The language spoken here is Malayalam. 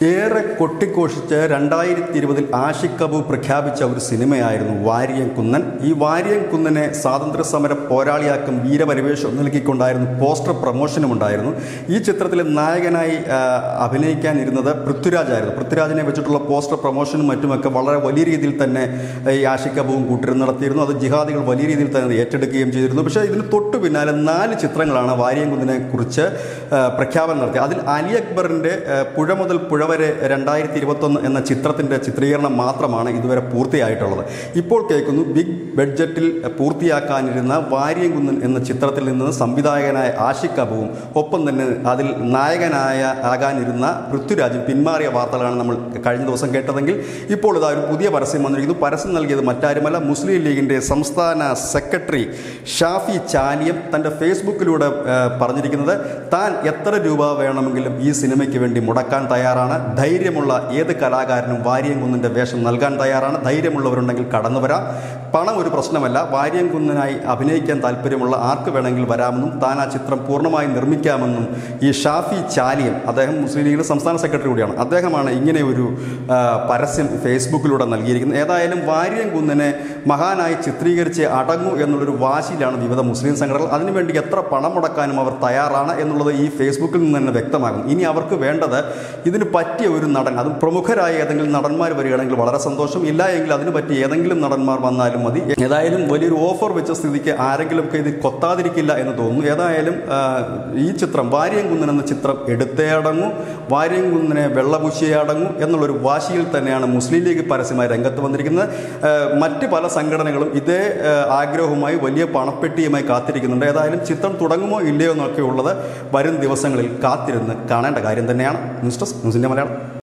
ഏറെ കൊട്ടിഘോഷിച്ച് രണ്ടായിരത്തി ഇരുപതിൽ ആഷിഖ് കപൂർ പ്രഖ്യാപിച്ച ഒരു സിനിമയായിരുന്നു വാരിയം കുന്നൻ ഈ വാരിയം കുന്നനെ സ്വാതന്ത്ര്യ സമര പോരാളിയാക്കും വീരപരിവേഷം നൽകിക്കൊണ്ടായിരുന്നു പോസ്റ്റർ പ്രമോഷനും ഉണ്ടായിരുന്നു ഈ ചിത്രത്തിൽ നായകനായി ആ, അഭിനയിക്കാനിരുന്നത് പൃഥ്വിരാജായിരുന്നു പൃഥ്വിരാജിനെ വെച്ചിട്ടുള്ള പോസ്റ്റർ പ്രമോഷനും മറ്റുമൊക്കെ വളരെ വലിയ രീതിയിൽ തന്നെ ഈ ആഷിഖ് കപൂറും കൂട്ടിരുന്ന് നടത്തിയിരുന്നു അത് ജിഹാദികൾ വലിയ രീതിയിൽ തന്നെ ഏറ്റെടുക്കുകയും ചെയ്തിരുന്നു പക്ഷേ ഇതിന് തൊട്ടു പിന്നാലെ നാല് ചിത്രങ്ങളാണ് വാരിയം കുന്നിനെ കുറിച്ച് ആ, പ്രഖ്യാപനം നടത്തിയത് അതിൽ അലി അക്ബറിൻ്റെ ആ, പുഴ മുതൽ പുഴ വരെ രണ്ടായിരത്തി ഇരുപത്തൊന്ന് എന്ന ചിത്രത്തിൻ്റെ ചിത്രീകരണം മാത്രമാണ് ഇതുവരെ പൂർത്തിയായിട്ടുള്ളത് ഇപ്പോൾ കേൾക്കുന്നു ബിഗ് ബഡ്ജറ്റിൽ പൂർത്തിയാക്കാനിരുന്ന വാര്യംകുന്നൻ എന്ന ചിത്രത്തിൽ നിന്ന് സംവിധായകനായ ആഷിഖ് കപൂറും ഒപ്പം തന്നെ അതിൽ നായകനായ ആകാനിരുന്ന പൃഥ്വിരാജും പിന്മാറിയ വാർത്തകളാണ് നമ്മൾ കഴിഞ്ഞ ദിവസം കേട്ടതെങ്കിൽ ഇപ്പോൾ ഇതാ ഒരു പുതിയ പരസ്യം വന്നിരിക്കുന്നു പരസ്യം നൽകിയത് മറ്റാരുമല്ല മുസ്ലിം ലീഗിൻ്റെ സംസ്ഥാന സെക്രട്ടറി ഷാഫി ചാലിയം തൻ്റെ ഫേസ്ബുക്കിലൂടെ ആ, പറഞ്ഞിരിക്കുന്നത് താൻ എത്ര രൂപ വേണമെങ്കിലും ഈ സിനിമയ്ക്ക് വേണ്ടി മുടക്കാൻ തയ്യാറാണ് ധൈര്യമുള്ള ഏത് കലാകാരനും വാര്യംകുന്നിൻ്റെ വേഷം നൽകാൻ തയ്യാറാണ് ധൈര്യമുള്ളവരുണ്ടെങ്കിൽ കടന്നു വരാം പണം ഒരു പ്രശ്നമല്ല വാര്യംകുന്നിനായി അഭിനയിക്കാൻ താല്പര്യമുള്ള ആർക്ക് വേണമെങ്കിൽ വരാമെന്നും താൻ ആ ചിത്രം പൂർണ്ണമായി നിർമ്മിക്കാമെന്നും ഈ ഷാഫി ചാലിയം അദ്ദേഹം മുസ്ലിം ലീഗിൻ്റെ സംസ്ഥാന സെക്രട്ടറി കൂടിയാണ് അദ്ദേഹമാണ് ഇങ്ങനെ ഒരു ആ, പരസ്യം ഫേസ്ബുക്കിലൂടെ നൽകിയിരിക്കുന്നത് ഏതായാലും വാര്യംകുന്നിനെ മഹാനായി ചിത്രീകരിച്ച് അടങ്ങൂ എന്നുള്ളൊരു വാശിയിലാണ് വിവിധ മുസ്ലിം സംഘടനകൾ അതിനുവേണ്ടി എത്ര പണം മുടക്കാനും അവർ തയ്യാറാണ് എന്നുള്ളത് ഈ ഫേസ്ബുക്കിൽ നിന്ന് തന്നെ വ്യക്തമാകും ഇനി അവർക്ക് വേണ്ടത് ഇതിന് പറ്റിയ ഒരു നടൻ അത് പ്രമുഖരായ ഏതെങ്കിലും നടന്മാർ വരികയാണെങ്കിൽ വളരെ സന്തോഷം ഇല്ല എങ്കിൽ അതിന് പറ്റിയ ഏതെങ്കിലും നടന്മാർ വന്നാലും മതി ഏതായാലും വലിയൊരു ഓഫർ വെച്ച സ്ഥിതിക്ക് ആരെങ്കിലുമൊക്കെ ഇത് കൊത്താതിരിക്കില്ല എന്ന് തോന്നുന്നു ഏതായാലും ആ, ഈ ചിത്രം വാര്യംകുന്നൻ എന്ന ചിത്രം എടുത്തേ അടങ്ങൂ വാര്യംകുന്നനെ വെള്ളപൂശിയേ അടങ്ങൂ എന്നുള്ളൊരു വാശിയിൽ തന്നെയാണ് മുസ്ലിം ലീഗ് പരസ്യമായി രംഗത്ത് വന്നിരിക്കുന്നത് ആ, മറ്റ് പല സംഘടനകളും ഇതേ ആ, ആഗ്രഹവുമായി വലിയ പണപ്പെട്ടിയുമായി കാത്തിരിക്കുന്നുണ്ട് ഏതായാലും ചിത്രം തുടങ്ങുമോ ഇല്ലയോ എന്നൊക്കെ ഉള്ളത് വരും ദിവസങ്ങളിൽ കാത്തിരുന്ന് കാണേണ്ട കാര്യം തന്നെയാണ് ന്യൂസ് ഡെസ്ക് ന്യൂസിൻ്റെ മലയാളം